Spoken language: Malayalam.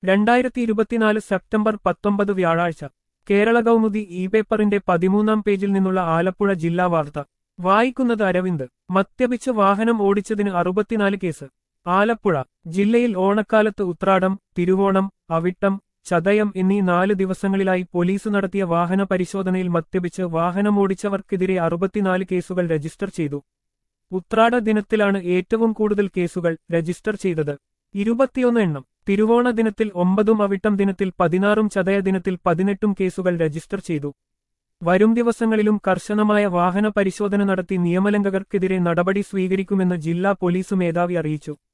രണ്ടായിരത്തി ഇരുപത്തിനാല് സെപ്റ്റംബർ പത്തൊമ്പത് വ്യാഴാഴ്ച കേരള കൗമുദി ഇ പേപ്പറിന്റെ പതിമൂന്നാം പേജിൽ നിന്നുള്ള ആലപ്പുഴ ജില്ലാ വാർത്ത വായിക്കുന്നത് അരവിന്ദ് മദ്യപിച്ച് വാഹനം ഓടിച്ചതിന് അറുപത്തിനാല് കേസ് ആലപ്പുഴ ജില്ലയിൽ ഓണക്കാലത്ത് ഉത്രാടം തിരുവോണം അവിട്ടം ചതയം എന്നീ നാല് ദിവസങ്ങളിലായി പോലീസ് നടത്തിയ വാഹന പരിശോധനയിൽ മദ്യപിച്ച് വാഹനമോടിച്ചവർക്കെതിരെ അറുപത്തിനാല് കേസുകൾ രജിസ്റ്റർ ചെയ്തു ഉത്രാട ദിനത്തിലാണ് ഏറ്റവും കൂടുതൽ കേസുകൾ രജിസ്റ്റർ ചെയ്തത് ഇരുപത്തിയൊന്ന് എണ്ണം തിരുവോണ ദിനത്തിൽ ഒമ്പതും അവിട്ടം ദിനത്തിൽ പതിനാറും ചതയ ദിനത്തിൽ പതിനെട്ടും കേസുകൾ രജിസ്റ്റർ ചെയ്തു വരും ദിവസങ്ങളിലും കർശനമായ വാഹന പരിശോധന നടത്തി നിയമലംഘകർക്കെതിരെ നടപടി സ്വീകരിക്കുമെന്ന് ജില്ലാ പോലീസ് മേധാവി അറിയിച്ചു